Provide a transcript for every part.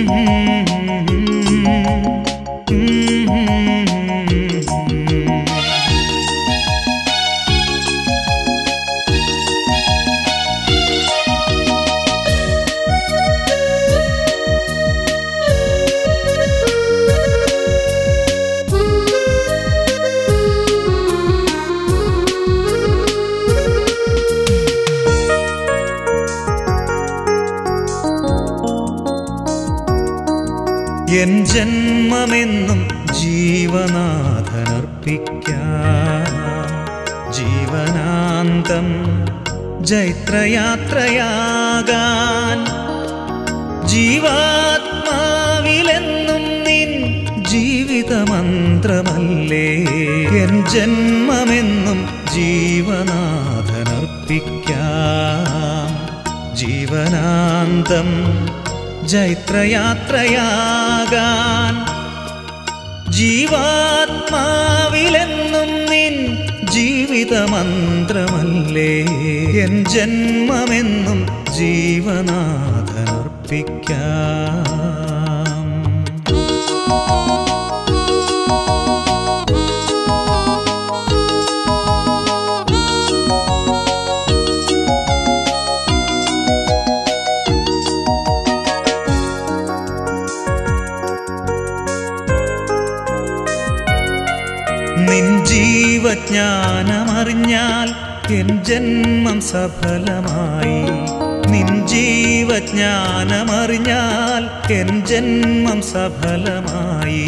N ജന്മമെന്നും ജീവനാഥനർപ്പിക്കാം ജീവനാന്തം ജൈത്രയാത്രയാകാൻ ജീവാത്മാവിലെന്നും നിൻ ജീവിതമന്ത്രമല്ലേ N ജന്മമെന്നും ജീവനാഥനർപ്പിക്കാം ജീവനാന്തം ജൈത്രയാത്രയാകാൻ ജീവാത്മാവിലെന്നും നിൻ ജീവിതമന്ത്രമല്ലേ എൻ ജന്മമെന്നും ജീവനാഥനർപ്പിക്കാം നിൻ ജീവജ്ഞാനമറിഞ്ഞാൽ എൻ ജന്മം സഫലമായി നിൻ ജീവജ്ഞാനമറിഞ്ഞാൽ എൻ ജന്മം സഫലമായി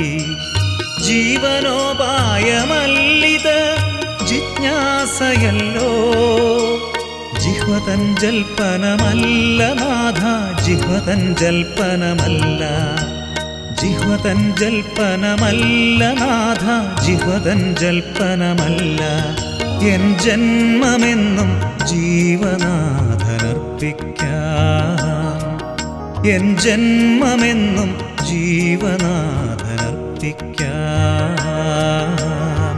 ജീവനോപായമല്ലിത് ജിജ്ഞാസയല്ലോ ജിഹ്വതൻ ജൽപ്പനമല്ല നാഥ ജിഹ്വതൻ ജൽപ്പനമല്ല ജിഹ്വതൻ ജൽപ്പനമല്ല നാഥ ജിഹ്വതൻ ജൽപ്പനമല്ല എൻ ജന്മമെന്നും ജീവനാഥനർപ്പിക്കാം എൻ ജന്മമെന്നും ജീവനാഥനർപ്പിക്കാം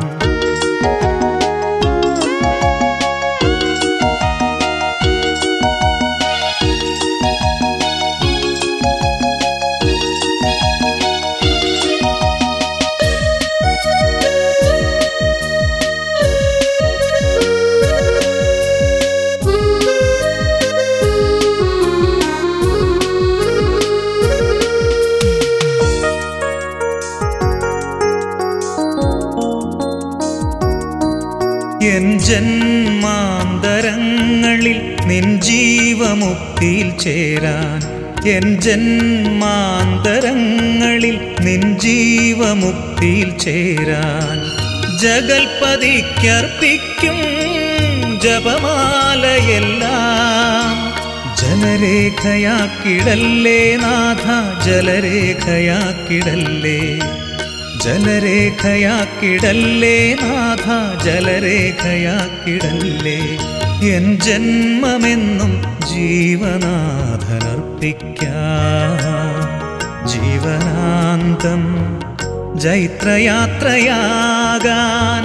എൻ ജന്മാന്തരങ്ങളിൽ നിൻ ജീവമുക്തിയിൽ ചേരാൻ എൻ ജന്മാന്തരങ്ങളിൽ നിൻ ജീവമുക്തിയിൽ ചേരാൻ ജഗൽപതിക്കർപ്പിക്കും ജപമാലയെല്ലാം ജലരേഖയാക്കിടല്ലേ നാഥ ജലരേഖയാക്കിടല്ലേ ജലരേഖയാക്കിടല്ലേ നാഥ ജലരേഖയാക്കിടല്ലേ എൻ ജന്മമെന്നും ജീവനാഥനർപ്പിക്കാം ജീവനാന്തം ജൈത്രയാത്രയാകാൻ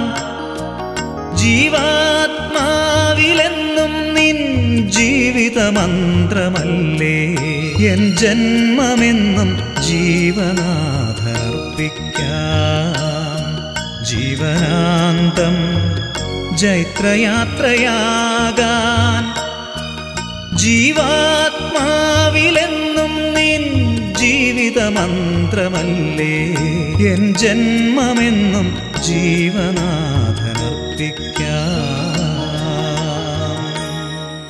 ജീവാത്മാവിലെന്നും നിൻ ജീവിതമന്ത്രമല്ലേ എൻ ജന്മമെന്നും ജീവനാഥർപ്പിക്കാം ജീവനാന്തം ജൈത്രയാത്രയാകാൻ ജീവാത്മാവിലെന്നും നിൻ ജീവിതമന്ത്രമല്ലേ എൻ ജന്മമെന്നും ജീവനാഥനർപ്പിക്കാം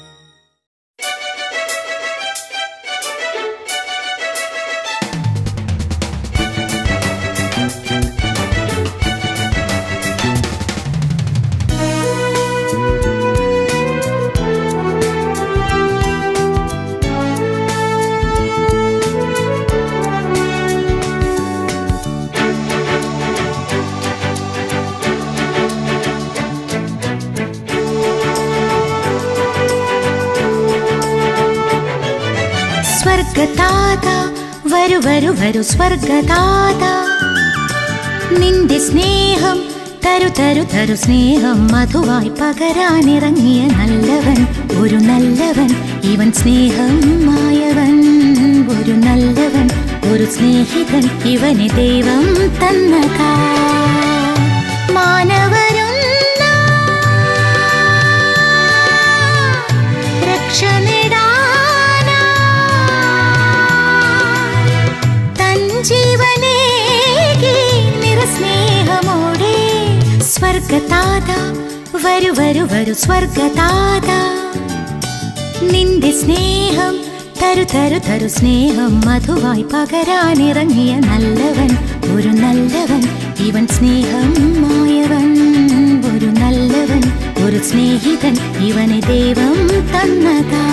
സ്വർഗതാത വരു വരു വരു സ്വർഗതാത നിന്റെ സ്നേഹം തരു തരു തരു സ്നേഹം മധുവായി പകരാനിറങ്ങിയ നല്ലവൻ ഒരു നല്ലവൻ ഇവൻ സ്നേഹം മായവൻ ഒരു നല്ലവൻ ഒരു സ്നേഹിതൻ ഇവന് ദൈവം തന്നതാ മാനവരുന്ന രക്ഷ നേടാനാ തൻ ജീവനേകി നിറസ്നേഹമോടെ സ്വർഗതാത വരു വരു വരു സ്വർഗതാത നിന്റെ സ്നേഹം തരു തരു തരു സ്നേഹം മധുവായി പകരാനിറങ്ങിയ നല്ലവൻ ഒരു നല്ലവൻ ഇവൻ സ്നേഹം മായവൻ ഒരു നല്ലവൻ ഒരു സ്നേഹിതൻ ഇവനെ ദൈവം തന്നതാ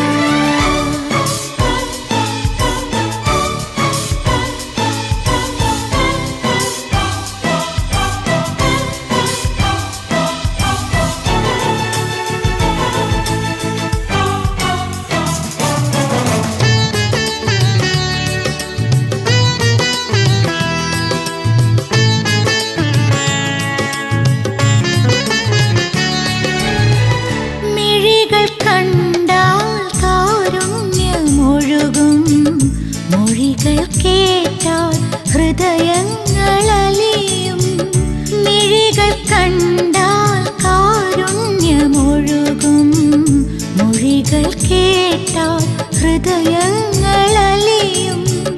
മിഴികൾ കണ്ടാൽ കാരുണ്യമൊഴുകും മൊഴികൾ കേട്ടാൽ ഹൃദയങ്ങളലിയും മിഴികൾ കണ്ടാൽ കാരുണ്യമൊഴുകും മൊഴികൾ കേട്ടാൽ ഹൃദയങ്ങളലിയും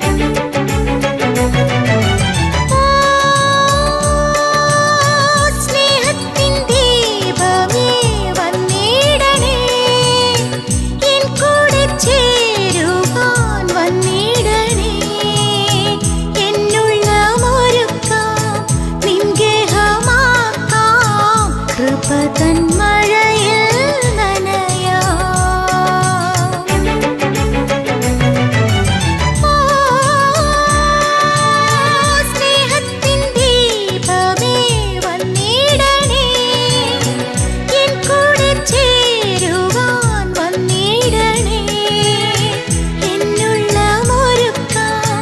സ്നേഹത്തിൻ ദീപമേ വന്നിടണേ എൻ കൂടെ ചേരുവാൻ വന്നിടണേ എന്നുള്ളമൊരുക്കാം നിൻഗേഹമാക്കാം കൃപ തൻ മഴയിൽ നനയാം സ്നേഹത്തിൻ ദീപമേ വന്നിടണേ എൻ കൂടെ ചേരുവാൻ വന്നിടണേ എന്നുള്ള മുറുക്കാം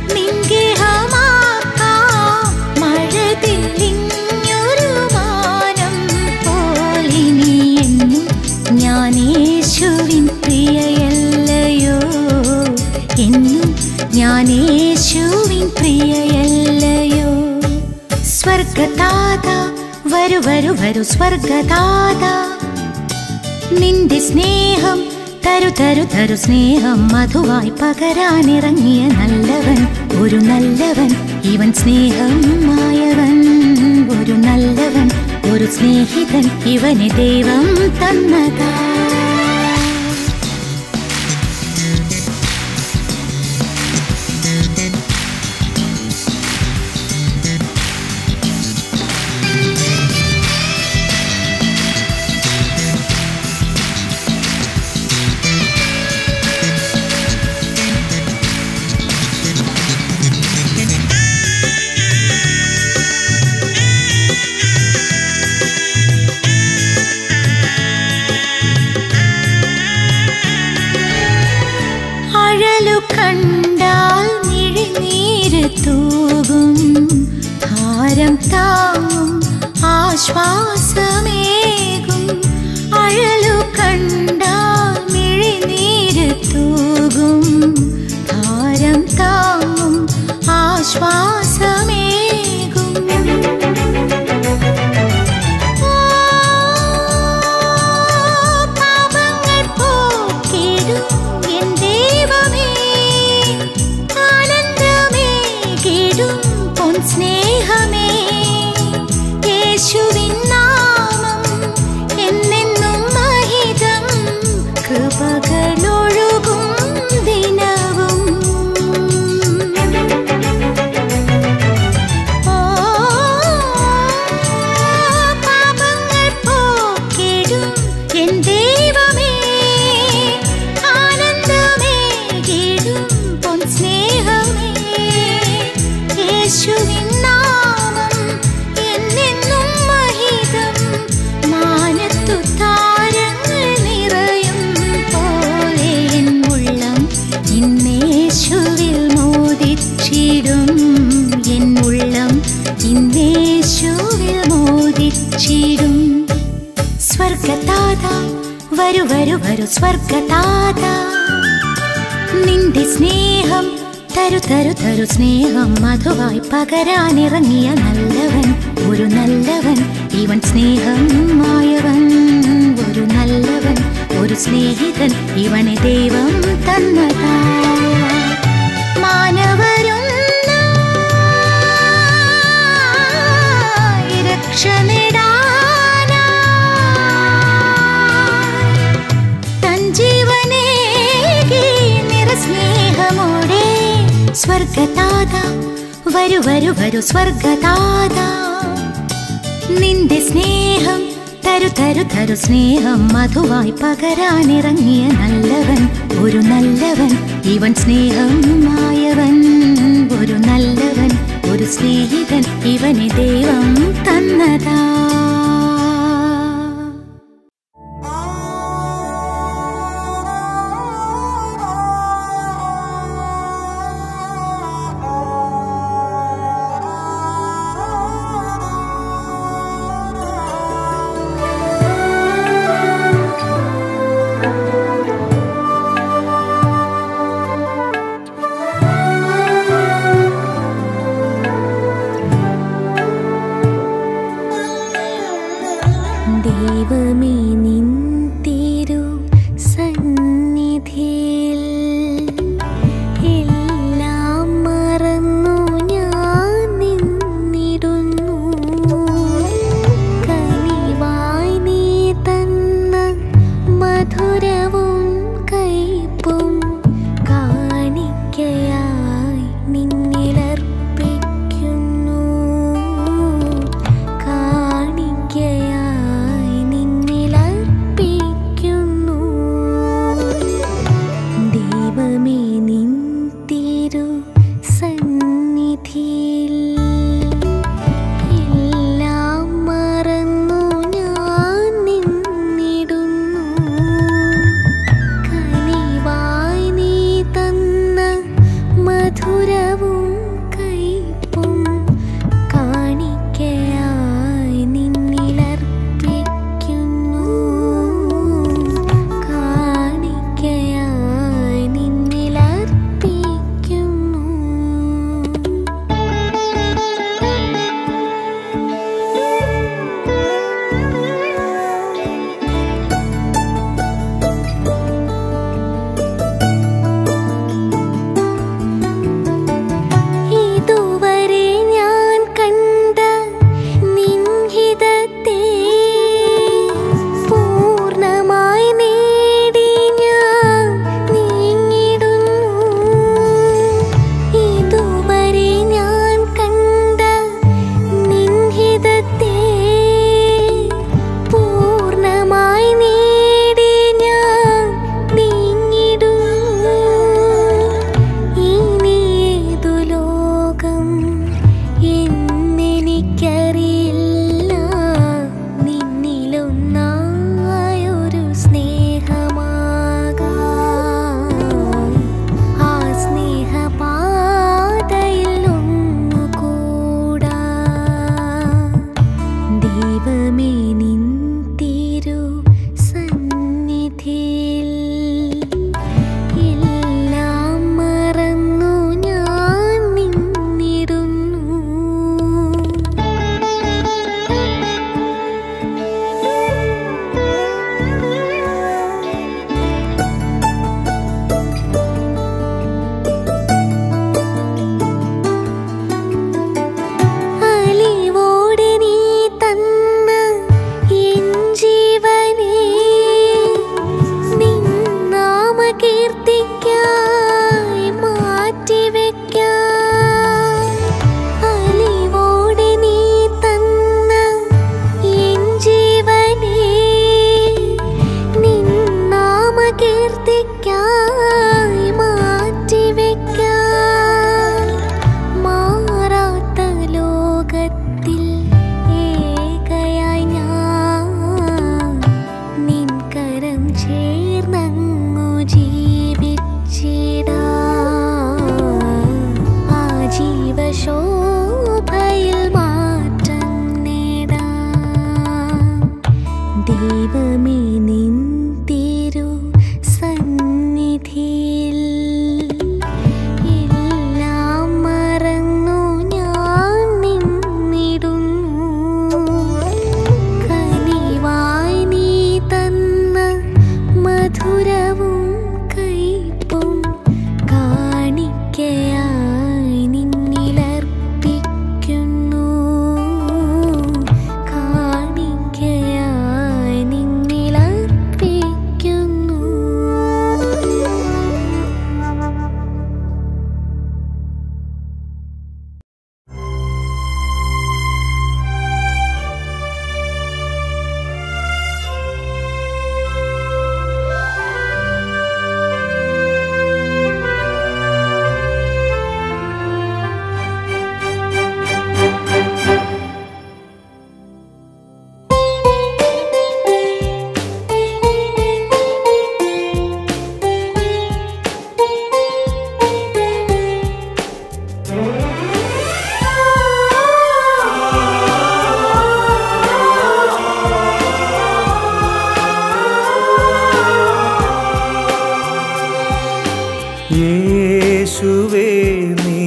നിൻഗേഹമാക്കാം മഴതില്ലിഞ്ഞൊരു മാനം പോലിനി എന്നും ഞാൻ യേശുവിൻ പ്രിയയല്ലയോ എന്നും ഞാൻ യേശുവിൻ പ്രിയയല്ലയോ സ്വർഗതാത വരു വരു വരു സ്വർഗതാത നിന്റെ സ്നേഹം തരു തരു തരു സ്നേഹം മധുവായി പകരാനിറങ്ങിയ നല്ലവൻ ഒരു നല്ലവൻ ഇവൻ സ്നേഹം മായവൻ ഒരു നല്ലവൻ ഒരു സ്നേഹിതൻ ഇവന് ദൈവം തന്നതാ അഴലു കണ്ടാൽ മിഴിനീര് തൂകും ഭാരം താങ്ങും ആശ്വാസമേകും അഴലു കണ്ടാൽ മിഴിനീര് തൂകും ഭാരം താങ്ങും ആശ്വാസമേകും പാപങ്ങൾ പോക്കിടും എൻ ദൈവമേ ആനന്ദമേകിടും പൊൻ സ്നേഹമേ യേശുവിൻ നാമം എന്നെന്നും മഹിതം കൃപകളൊഴുകും ദിനവും പാപങ്ങൾ പോക്കിടും എൻ ദൈവമേ ആനന്ദമേകിടും പൊൻ സ്നേഹമേ യേശുവിൻ നാമം എന്നെന്നും മഹിതം മാനത്തു താരങ്ങൾ നിറയും പോലെ എൻ ഉള്ളം ഇന്നേശുവിൽ മോദിച്ചിടും എൻ ഉള്ളം ഇന്നേശുവിൽ മോദിച്ചിടും സ്വർഗതാത വരു വരു വരു സ്വർഗതാത നിന്റെ സ്നേഹം തരു തരു തരു സ്നേഹം മധുവായി പകരാനിറങ്ങിയ നല്ലവൻ ഒരു നല്ലവൻ ഇവൻ സ്നേഹം മായവൻ ഒരു നല്ലവൻ ഒരു സ്നേഹിതൻ ഇവനെ ദൈവം തന്നതാ മാനവരൊന്നായി രക്ഷ നേടാനായി തൻ ജീവനേകി നിറസ്നേഹമോടെ സ്വർഗതാത വരു വരു വരു സ്വർഗതാത നിന്റെ സ്നേഹം തരു തരു തരു സ്നേഹം മധുവായി പകരാനിറങ്ങിയ നല്ലവൻ ഒരു നല്ലവൻ ഇവൻ സ്നേഹം മായവൻ ഒരു നല്ലവൻ ഒരു സ്നേഹിതൻ ഇവനെ ദൈവം തന്നതാ യേശുവേ നീ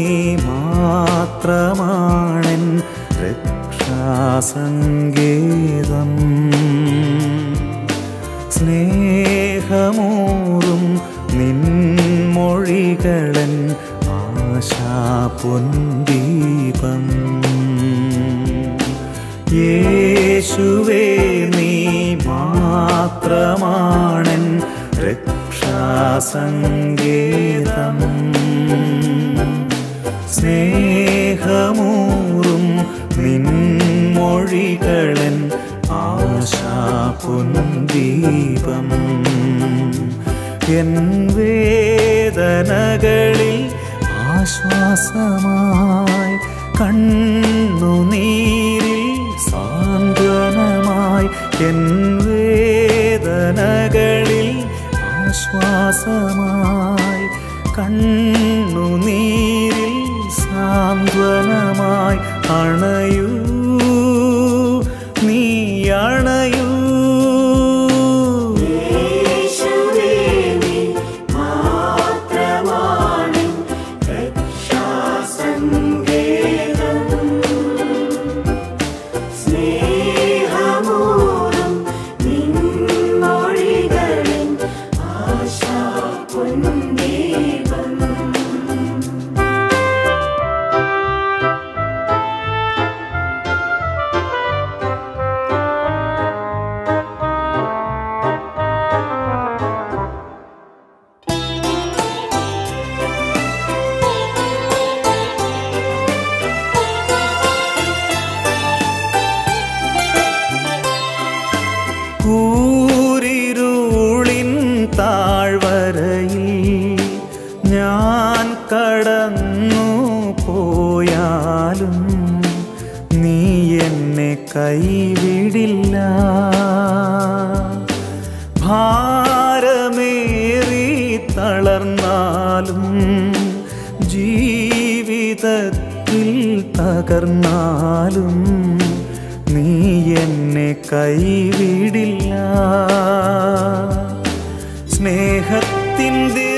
മാത്രമാണെൻ രക്ഷാസങ്കേതം സ്നേഹമൂറും നിൻമൊഴികളൻ ആശാപൊന്തീപം യേശുവേ നീ മാത്രമാണെൻ രക്ഷാസങ്കേതം സ്നേഹമൂറും നിൻമൊഴികളൻ ആശാപുന്ദീപം എൻ വേദനകളിൽ ആശ്വാസമായി കണ്ണുനീരിൽ സാന്ത്വനമായി എൻ വേദനകളിൽ ആശ്വാസമായി കണ്ണുനീരിൽ സാന്ത്വനമായി അണയൂ നീ അണയൂ കൂരിരുളിൻ താഴ്വരയിൽ ഞാൻ കടന്നു പോയാലും നീ എന്നെ കൈവിടില്ല ഭാരമേറി തളർന്നാലും ജീവിതത്തിൽ തകർന്നാലും നീ എന്നെ കൈവിടില്ല സ്നേഹത്തിൻ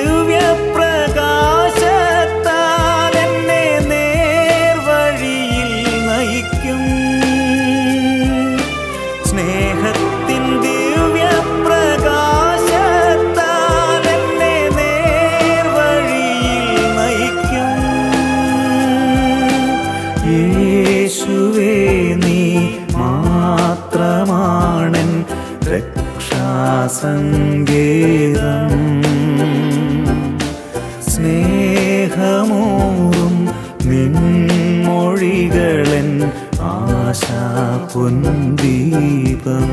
ദിവ്യപ്രകാശത്താൽ എന്നെ നേർവഴിയിൽ നയിക്കും സ്നേഹത്തിൻ ദിവ്യപ്രകാശത്താൽ എന്നെ നേർവഴിയിൽ നയിക്കും യേശുവേ നീ മാത്രമാണൻ രക്ഷാസങ്കേതം സ്നേഹമൂറും നിൻമൊഴികളൻ ആശാപൊന്തീപം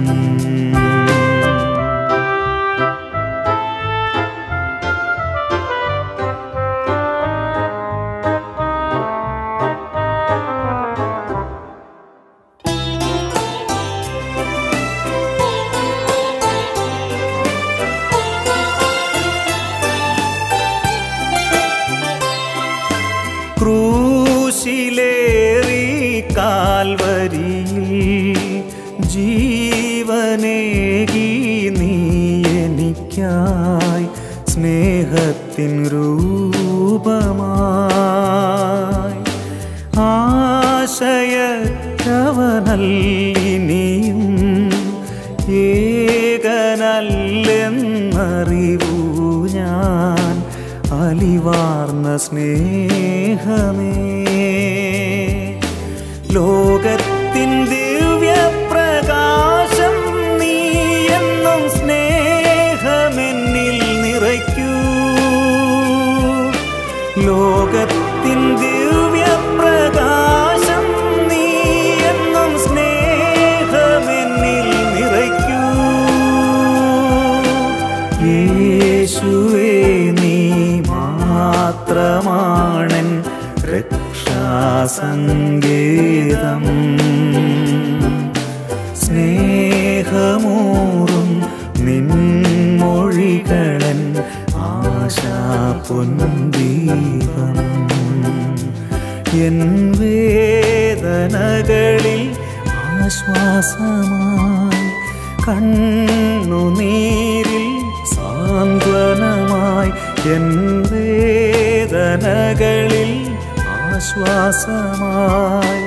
ക്രൂശിലേറി കാൽവരിയിൽ ജീവനേകി നീ എനിക്കായി സ്നേഹത്തിൻ രൂപമായി ആശയക്കവനല്ലിനിയും ഏകനല്ലെന്നറിവൂ ഞാൻ അലിവാർന്ന സ്നേഹമേ ലോകത്തിൻ ദിവ്യപ്രകാശം നീ എന്നും സ്നേഹമെന്നിൽ നിറയ്ക്കൂ ലോകത്തിൻ ദിവ്യപ്രകാശം നീ എന്നും സ്നേഹമെന്നിൽ നിറയ്ക്കൂ യേശുവേ നീ മാത്രമാണൻ രക്ഷാസങ്കേതം സ്നേഹമൂറും നിൻമൊഴികളൻ ആശാപൊന്തീപം എൻ വേദനകളിൽ ആശ്വാസമായി കണ്ണുനീരിൽ സാന്ത്വനമായി എൻ വേദന വേദനകളിൽ ആശ്വാസമായി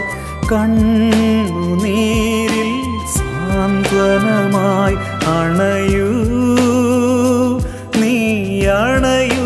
കണ്ണുനീരിൽ സാന്ത്വനമായി അണയൂ നീ അണയൂ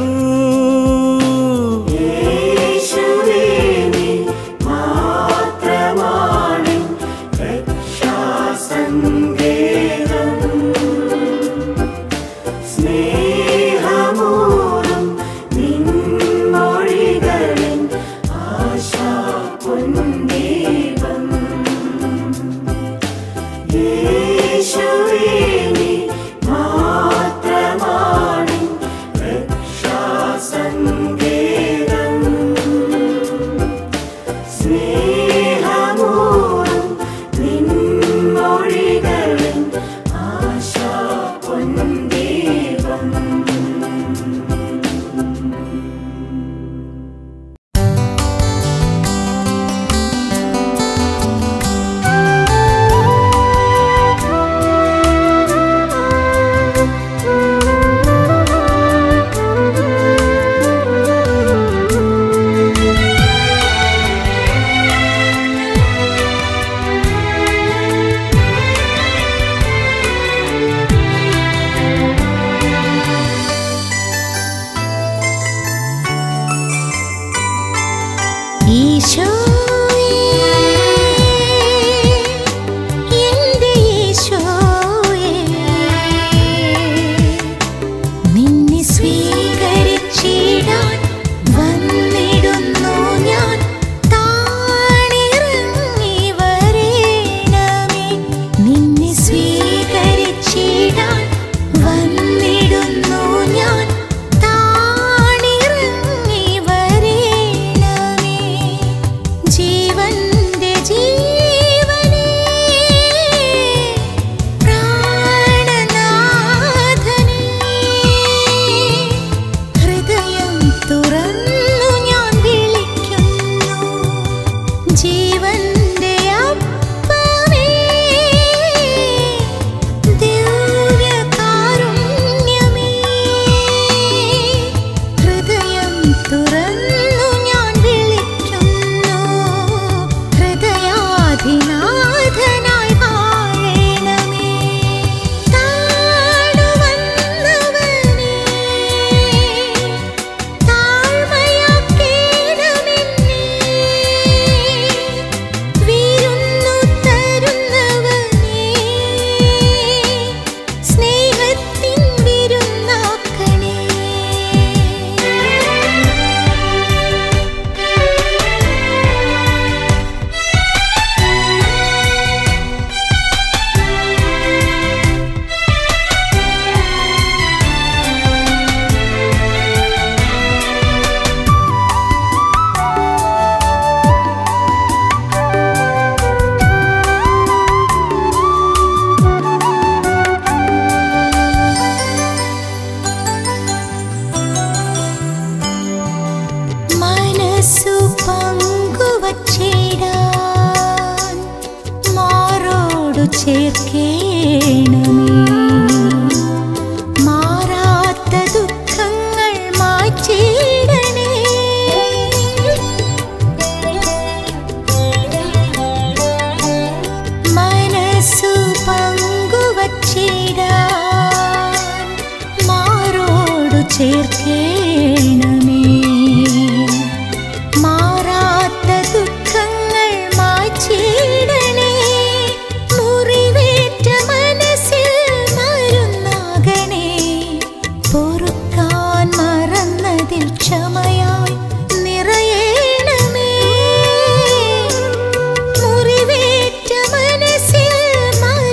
ഈശോയേ എൻ്റെ ഈശോയേ നിന്നെ സ്വീകരിച്ചിടാൻ വന്നിടുന്നു ഞാൻ താണിറങ്ങി വരേണമേ നിന്നെ സ്വീകരിച്ചിടാൻ വന്നിടുന്നു ഞാൻ താണിറങ്ങി വരേണമേ ജീവന്റെ ജീവനേ പ്രാണനാഥനേ ഹൃദയം തുറന്നു ഞാൻ വിളിക്കുന്നു ജീവന്റെ അപ്പമേ ദിവ്യകാരുണ്യമേ ഹൃദയം തുറന്നു ഞാൻ വിളിക്കുന്നു ഹൃദയാധിനാഥനായി വാഴണമേ താണുവന്നവനേ താഴ്മയാക്കേണമെന്നേ വീരുന്നു തരുന്നവനേ സ്നേഹത്തിൻ വിരുന്നാക്കണേ മനസ്സു പങ്കുവച്ചിടാൻ മാറോടു ചേർക്കേണമേ മാറാത്ത ദുഃഖങ്ങൾ മാറ്റിയിടണേ മനസ്സു പങ്കുവച്ചിടാൻ മാറോടു ചേർക്കേണമേ മാറാത്ത ദുഃഖങ്ങൾ മാറ്റിയിടണേ മുറിവേറ്റ മനസ്സിൽ മരുന്നാകണേ പൊറുക്കാൻ മറന്നതിൽ ക്ഷമയായി നിറയേണമേ മുറിവേറ്റ മനസ്സിൽ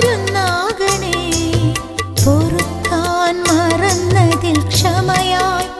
മരുന്നാകണേ പൊറുക്കാൻ മറന്നതിൽ ക്ഷമയായി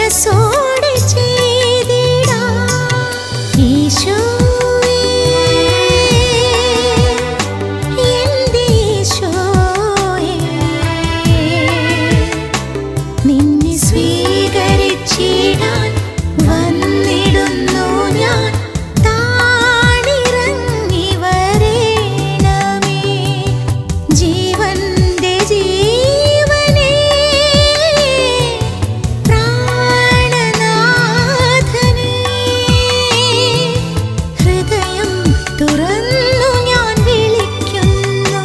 മനസ്സോടെ ചെയ്തിടാം ഈശോയേ എൻ്റെ ഈശോയേ നിന്നെ സ്വീകരിച്ചിടാൻ വന്നിടുന്നു ഞാൻ താണിറങ്ങി വരേണമേ ജീവന്റെ ജീവനേ പ്രാണനാഥനേ ഹൃദയം തുറന്നു ഞാൻ വിളിക്കുന്നു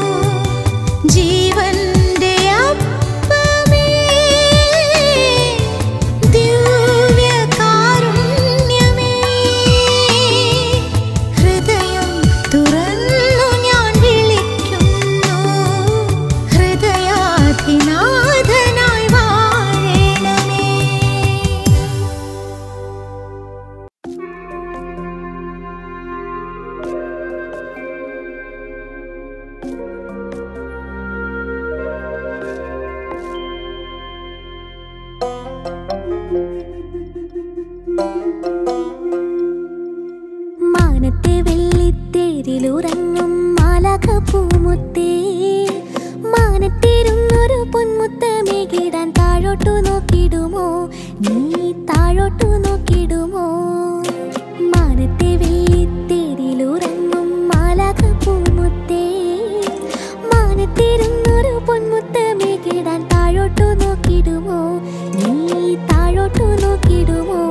ജീവന്റെ അപ്പമേ ദിവ്യകാരുണ്യമേ ഹൃദയം തുറന്നു ഞാൻ വിളിക്കുന്നു ഹൃദയാധിനാഥനായി വാഴണമേ മാനത്തെ വെള്ളിത്തേരിലുറങ്ങും മാലാഖ പൂമുത്തേ മാനത്തിരുന്നൊരു പൊന്മുത്തമേകിടാൻ താഴോട്ടു നോക്കിടുമോ നീ താഴോട്ടു നോക്കിടുമോ മാനത്തെ വെള്ളിത്തേരിലുറങ്ങും മാലാഖ പൂമുത്തേ മാനത്തിരുന്നൊരു പൊന്മുത്തമേകിടാൻ താഴോട്ടു നോക്കിടുമോ നീ താഴോട്ടു നോക്കിടുമോ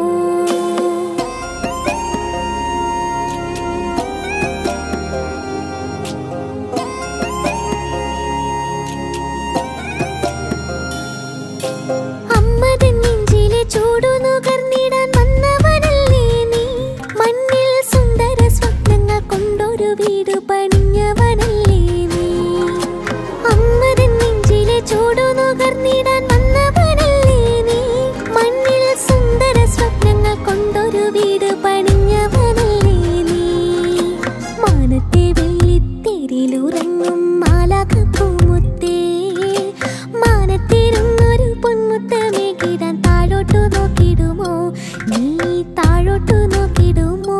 അമ്മതൻ നെഞ്ചിലെ ചൂടു നുകർന്നിടാൻ വന്നവനല്ലേ നീ മണ്ണിൽ സുന്ദര സ്വപ്നങ്ങൾ കൊണ്ടൊരു വീട് പണിഞ്ഞവനല്ലേ നീ അമ്മതൻ നെഞ്ചിലെ ചൂടു നുകർന്നിടാൻ വന്നവനല്ലേ നീ മണ്ണിൽ സുന്ദര സ്വപ്നങ്ങൾ കൊണ്ടൊരു വീട് പണിഞ്ഞവനല്ലേ നീ മാനത്തെ വെള്ളിത്തേരിലുറങ്ങും മാലാഖ പൂമുത്തേ മാനത്തിരുന്നൊരു പൊന്മുത്തമേകിടാൻ താഴോട്ടു നോക്കിടുമോ നീ താഴോട്ടു നോക്കിടുമോ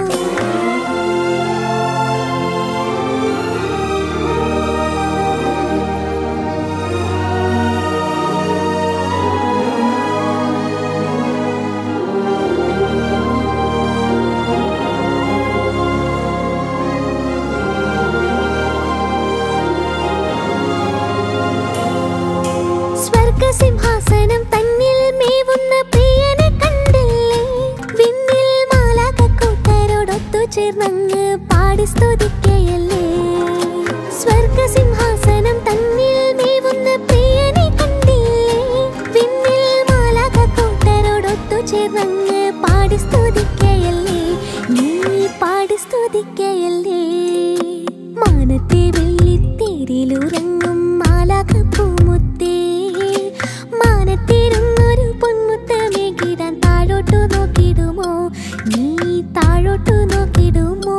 സ്വർഗസിംഹാസനം തന്നിൽ മേവുന്ന പ്രിയനെ കണ്ടില്ലേ വിണ്ണിൽ മാലാകൂട്ടരോടൊത്തു ചേർന്നങ്ങ് പാടി സ്തുതിക്കയല്ലേ സ്വർഗസിംഹാസനം തന്നിൽ മേവുന്ന പ്രിയനെ കണ്ടില്ലേ വിണ്ണിൽ മാലാകൂട്ടരോടൊത്തു ചേർന്നങ്ങ് പാടി സ്തുതിക്കയല്ലേ നീ പാടി സ്തുതിക്കയല്ലേ മാനത്തെ വെള്ളിത്തേരിലുറങ്ങും മാലാഖ പൂമുത്തേ മാനത്തിരുന്നൊരു പൊന്മുത്തമേകിടാൻ താഴോട്ടു നോക്കിടുമോ നീ താഴോട്ടു നോക്കിടുമോ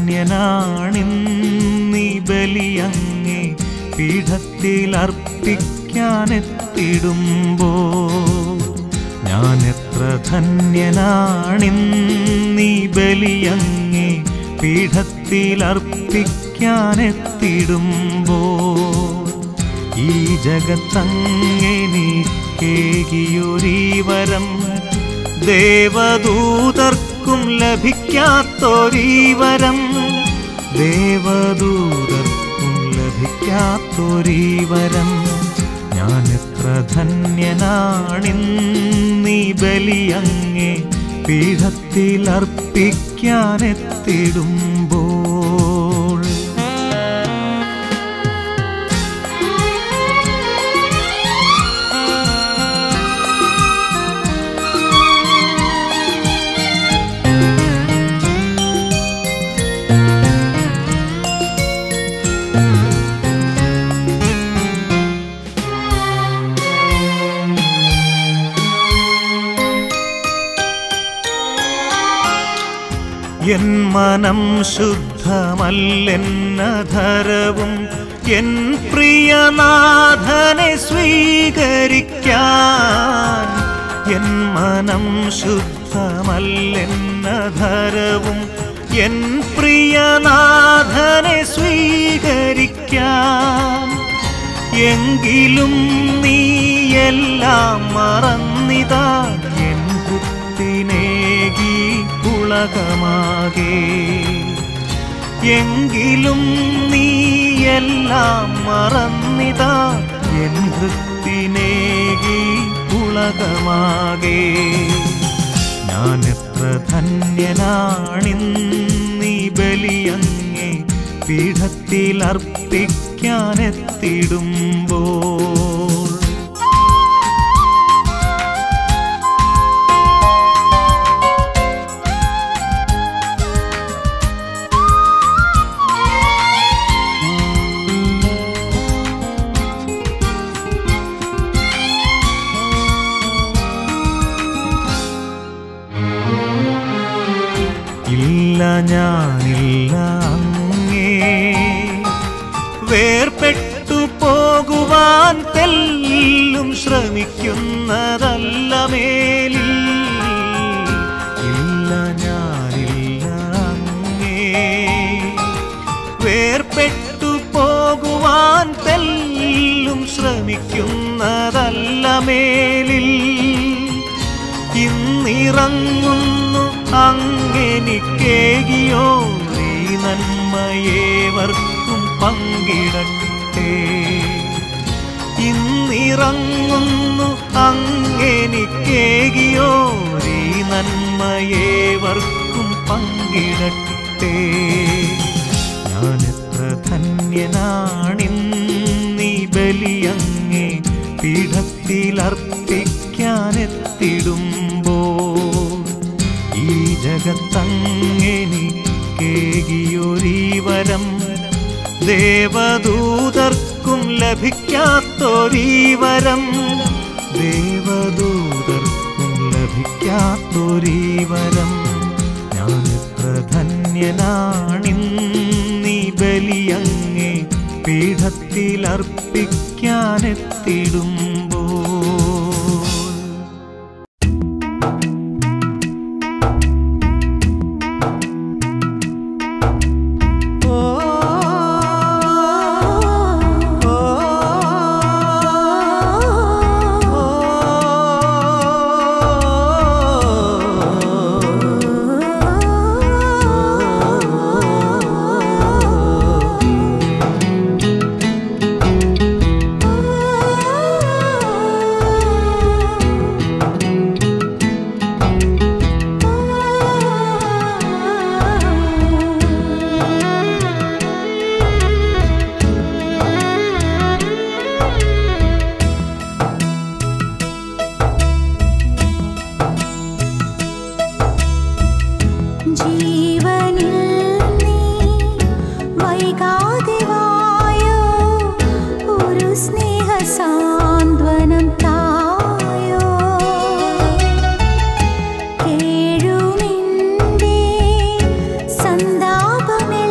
ധന്യനാണിന്നീ ബലിയങ്ങേ പീഠത്തിൽ അർപ്പിക്കാനെത്തിടുമ്പോ ഞാൻ എത്ര ധന്യനാണിന്നീ ബലിയങ്ങേ പീഠത്തിൽ അർപ്പിക്കാനെത്തിടുമ്പോ ഈ ജഗത്തങ്ങെനിക്കേകിയൊരീ വരം ദേവദൂതർക്കും ലഭിക്കാത്തൊരീ വരം ദേവദൂതർക്കും ലഭിക്കാത്തൊരീ വരം ഞാൻ എത്ര ധന്യനാണിന്നീ ബലിയങ്ങേ പീഠത്തിൽ അർപ്പിക്കാനെത്തിടുമ്പോൾ എൻ മനം ശുദ്ധമല്ലെന്നധരവും എൻ പ്രിയനാഥനെ സ്വീകരിക്കാൻ എൻ മനം ശുദ്ധമല്ലെന്നധരവും എൻ പ്രിയനാഥനെ സ്വീകരിക്കാൻ എങ്കിലും നീ എല്ലാം മറന്നിതാ എൻ കുത്തിനേകി ഉളകമാകെ എങ്കിലും നീ എല്ലാം മറന്നിതാ എൻ വൃത്തിനേകി ഉളകമാകെ ഞാൻ എത്ര ധന്യനാണിന്നീ ബലിയങ്ങേ പീഠത്തിൽ അർപ്പിക്കാനെത്തിടുമ്പോൾ ഇല്ല ഞാനില്ല അങ്ങേ വേർപെട്ടു പോകുവാൻ തെല്ലും ശ്രമിക്കുന്നതല്ല മേലിൽ ഇല്ല ഞാനില്ല അങ്ങേ വേർപെട്ടു പോകുവാൻ തെല്ലും ശ്രമിക്കുന്നതല്ല മേലിൽ ഇന്നിറങ്ങുന്നു അങ്ങെനിക്കേകിയോ നീ നന്മയേവർക്കും പങ്കിടട്ടെ ഇന്നിറങ്ങുന്നു അങ്ങെനിക്കേകിയോ നീ നന്മയേവർക്കും പങ്കിടട്ടെ ഞാൻ എത്ര ധന്യനാണിന്നീ ബലിയങ്ങേ പീഠത്തിൽ അർപ്പിക്കാനെത്തിടുമ്പോൾ ഈ ജഗത്തങ്ങെനിക്കേകിയൊരീ വരം ദേവദൂതർക്കും ലഭിക്കാത്തൊരീ വരം ദേവദൂതർക്കും ലഭിക്കാത്തൊരീ വരം ഞാൻ എത്ര ധന്യനാണിന്നീ ബലിയങ്ങേ പീഠത്തിൽ അർപ്പിക്കാനെത്തിടുമ്പോൾ ജീവനിൽ നീ വൈകാതെ വായോ ഒരു സ്നേഹസാന്ത്വനം തായോ കേഴുമിൻ്റെ സന്താപമെല്ലാം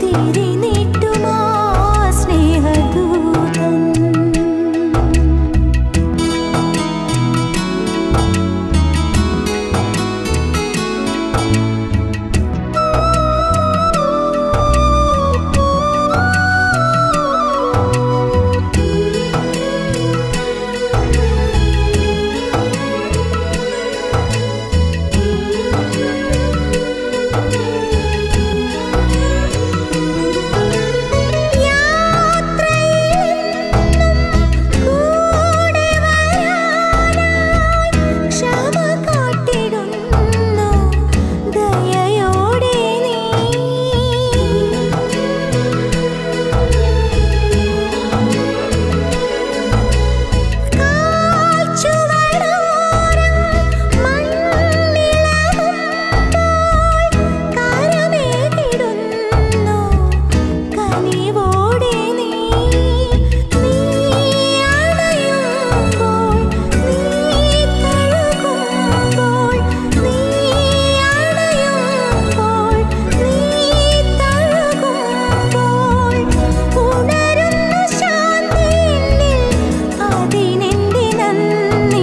തിരി നീട്ടുമാ സ്നേഹദൂതൻ കൂടെ വരാനായി ക്ഷമ കാട്ടിടുന്നു ദയയോടെ നീ കാൽച്ചുവടോരം മണ്ണിളകുമ്പോൾ കരമേകിടുന്നു കനിവോടെ നീ നീ അണയുമ്പോൾ നീ തഴുകുമ്പോൾ നീ അണയുമ്പോൾ നീ തഴുകുമ്പോൾ ഉണരുന്ന ശാന്തി അതിനെന്റെ നന്ദി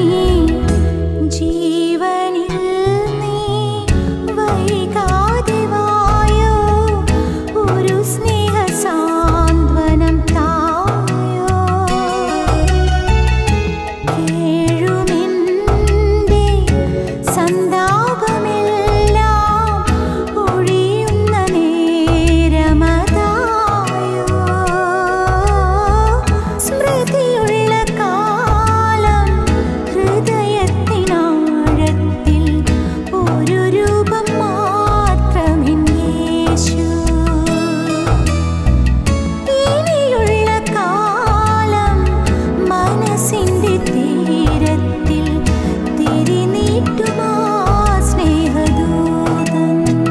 ജീവനിൽ നീ വൈകാതെ വായോ ഒരു സ്നേഹ സാന്ത്വനം തായോ കേഴുമെന്റെ സന്താപമെല്ലാം ഒഴിയുന്ന നേരമതായോ സ്മൃതിയുള്ള കാലം ഹൃദയത്തിനാഴത്തിൽ ഒരു രൂപം മാത്രമെൻ യേശു ഇനിയുള്ള കാലം മനസ്സിന്റെ തീരത്തിൽ തിരിനീട്ടുമാ സ്നേഹദൂതൻ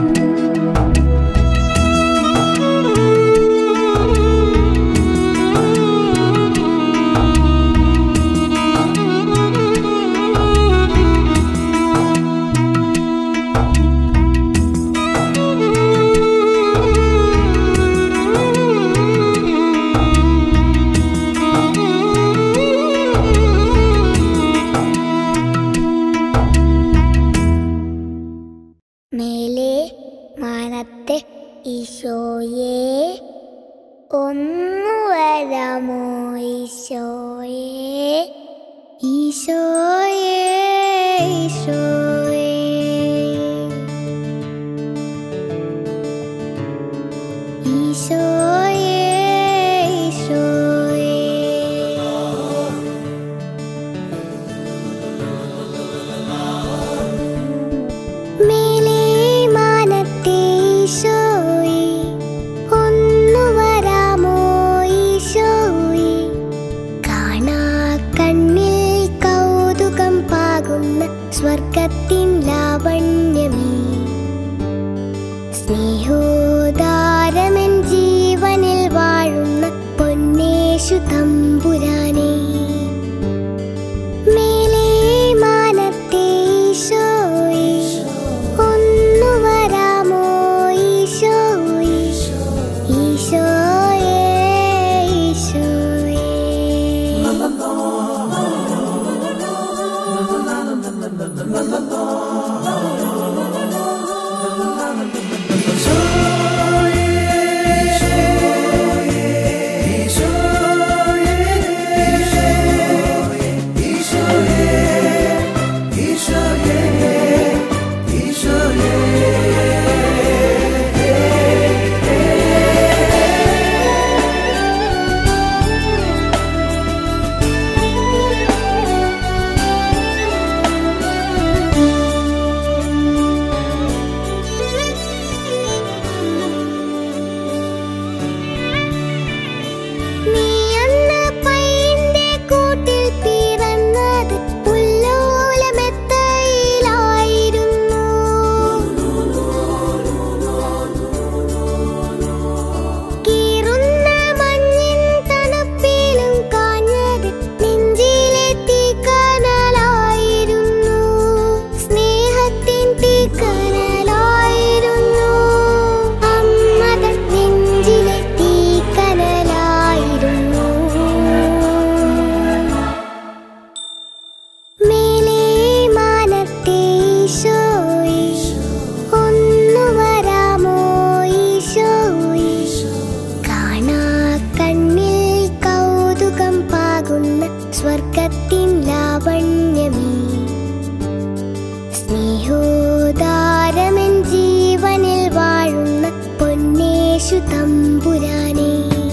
മേലെ മാനത്തെ ഈശോയെ ഒന്നു വരാമോ ഈശോയെ ഈശോയെ ഈശോയെ ഈശോയെ ഈശോയെ മേലെ മാനത്തെ ഈശോയെ ഒന്നു വരാമോ ഈശോയെ കാണാ കണ്ണിൽ കൗതുകം പാകുന്ന സ്വർഗത്തിൻ ലാവണ്യമേ സ്നേഹോദാരമൻ ജീവൻ പൊന്നേശു തമ്പുരാനേ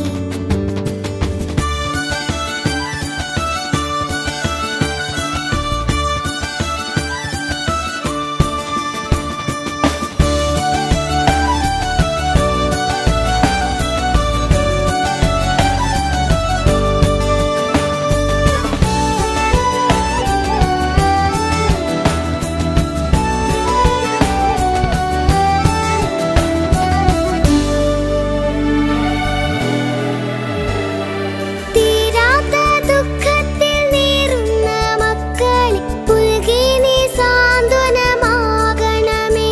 തീരാത്ത ദുഃഖത്തിൽ നീറുന്ന മക്കളെ പുൽകി നീ സാന്ത്വനമാകണമേ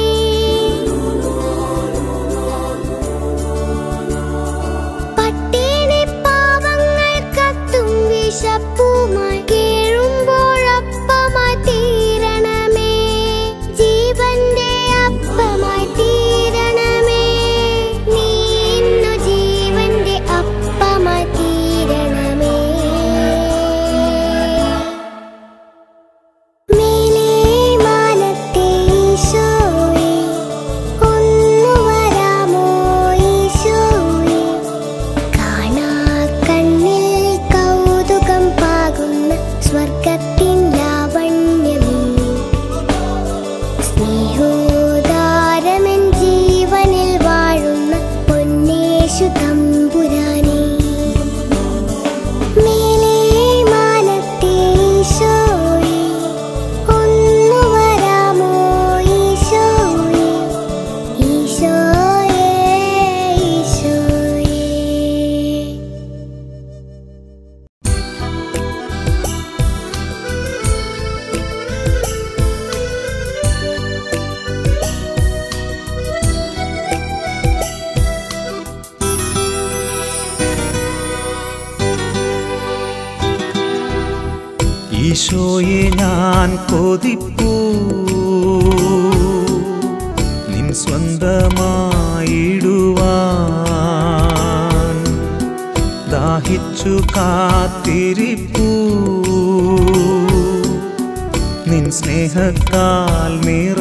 പട്ടിണി പാവങ്ങൾ കത്തും വിശപ്പുമായി കേഴുമ്പോഴപ്പമായി തീരണമേ ജീവന്റെ അപ്പമായി തീരണമേ നീ ഇന്നു ജീവന്റെ അപ്പമായി തീരണമേ മേലേ മാനത്തെ ഈശോയേ ഒന്നു വരാമോ ഈശോയേ കാണാ കണ്ണിൽ കൗതുകം പാകുന്ന സ്വർഗത്തിൻ ലാവണ്യമേ സ്നേഹോദാരമൻ ജീവനിൽ വാഴുന്ന പൊന്നേശു തമ്പുരാനേ മേലേ മാനത്തെ ഈശോയേ ഒന്നു വരാമോ ഈശോയേ ഈശോയേ ഈശോയേ ഈശോയെ ഞാൻ കൊതിപ്പൂ നിൻ സ്വന്തമായിടുവാൻ ദാഹിച്ചു കാത്തിരിപ്പൂ നിൻ സ്നേഹത്താൽ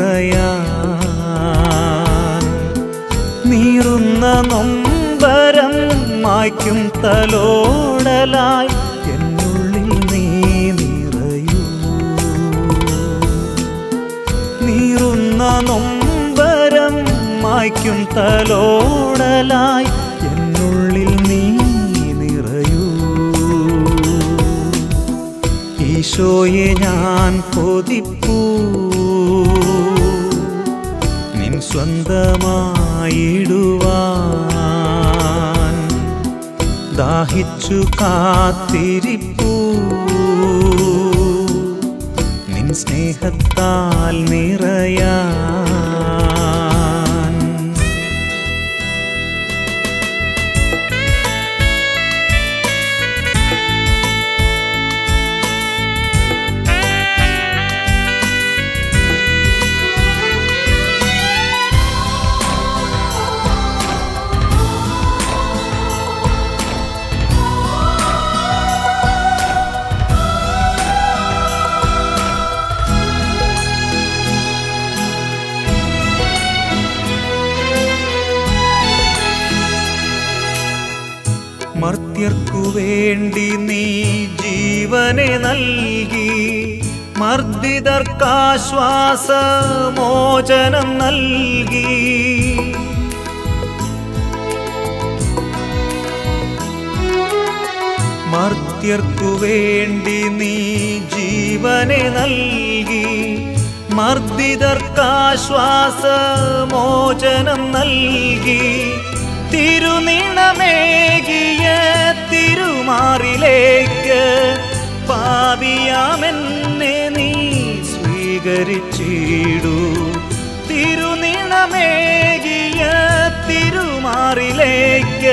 നിറയാൻ നീറുന്ന നൊമ്പരം മായ്ക്കും തലോടലായി എന്നുള്ളിൽ നീ നിറയൂ നീറുന്ന നൊമ്പരം മായ്ക്കും തലോടലായി എന്നുള്ളിൽ നീ നിറയൂ ഈശോയെ ഞാൻ കൊതിപ്പൂ നിൻ സ്വന്തമായിടുവാൻ ദാഹിച്ചു കാത്തിരിപ്പൂ നിൻ സ്നേഹത്താൽ നിറയാൻ മർത്യർക്കു വേണ്ടി നീ ജീവനെ നൽകി മർദ്ദിതർക്കാശ്വാസ മോചനം നൽകി മർത്യർക്കു വേണ്ടി നീ ജീവനെ നൽകി മർദ്ദിതർക്കാശ്വാസ മോചനം നൽകി തിരുനിണമേകിയ തിരുമാറിലേക്ക് പാപിയാമെന്നെ നീ സ്വീകരിച്ചിടൂ തിരുനിണമേകിയ തിരുമാറിലേക്ക്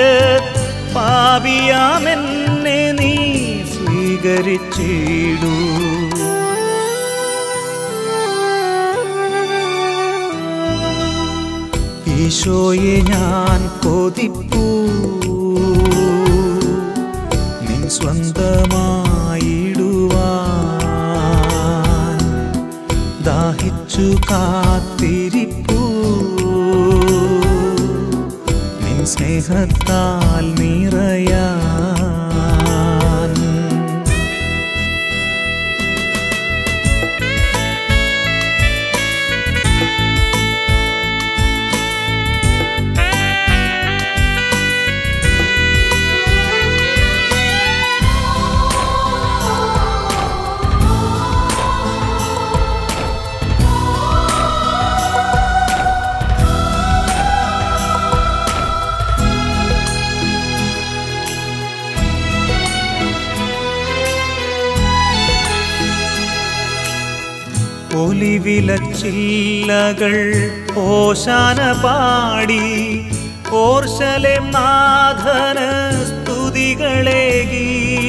പാപിയാമെന്നെ നീ സ്വീകരിച്ചിടൂ ഈശോയെ ഞാൻ കൊതിപ്പൂ നിൻ സ്വന്തമായിടുവാൻ ദാഹിച്ചു കാത്തിരിപ്പൂ നിൻ സ്നേഹത്താൽ നിറയാൻ ഒലിവിലച്ചില്ലകൾ ഓശാന പാടി ഓർശലേം നാഥന സ്തുതികളേകി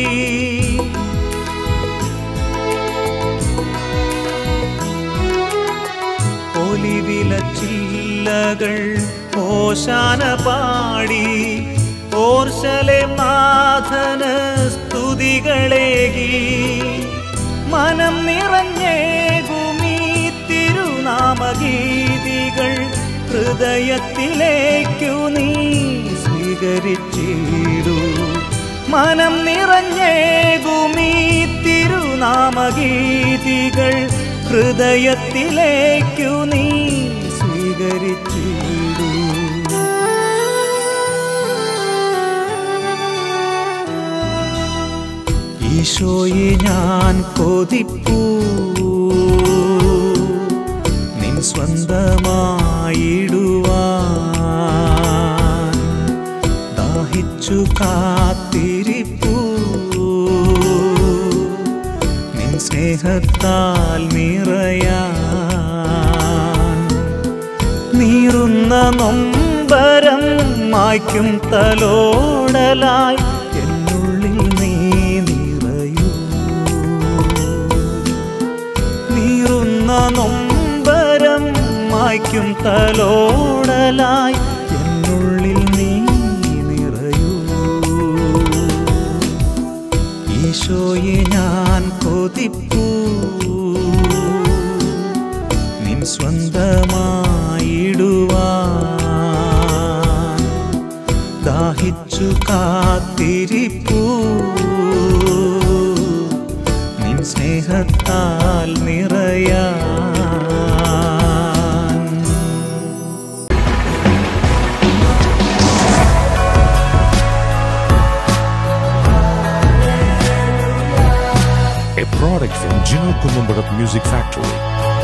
ഒലിവിലച്ചില്ലകൾ ഓശാന പാടി ഓർശലേം നാഥന സ്തുതികളേകി മനം നിറഞ്ഞേകുമീ തിരുനാമഗീതികൾ ഹൃദയത്തിലേക്കു നീ സ്വീകരിച്ചിടൂ മനം നിറഞ്ഞേകുമീ തിരുനാമഗീതികൾ ഹൃദയത്തിലേക്കു നീ സ്വീകരിച്ചിടൂ ഈശോയെ ഞാൻ കൊതിപ്പൂ നിൻ സ്വന്തമായിടുവാൻ ദാഹിച്ചു കാത്തിരിപ്പൂ നിൻ സ്നേഹത്താൽ നിറയാൻ നീറുന്ന നൊമ്പരം മായ്ക്കും തലോടലായി എന്നുള്ളിൽ നീ നിറയൂ നീറുന്ന നൊമ്പരം മായ്ക്കും തലോടലായി എന്നുള്ളിൽ നീ നിറയൂ ഈശോയെ ഞാൻ കൊതിപ്പൂ നിൻ സ്വന്തമായിടുവാൻ ദാഹിച്ചു കാത്തിരിപ്പൂ നിൻ സ്നേഹത്താൽ നിറയാൻ a product from Gino Columbarat Music Factory.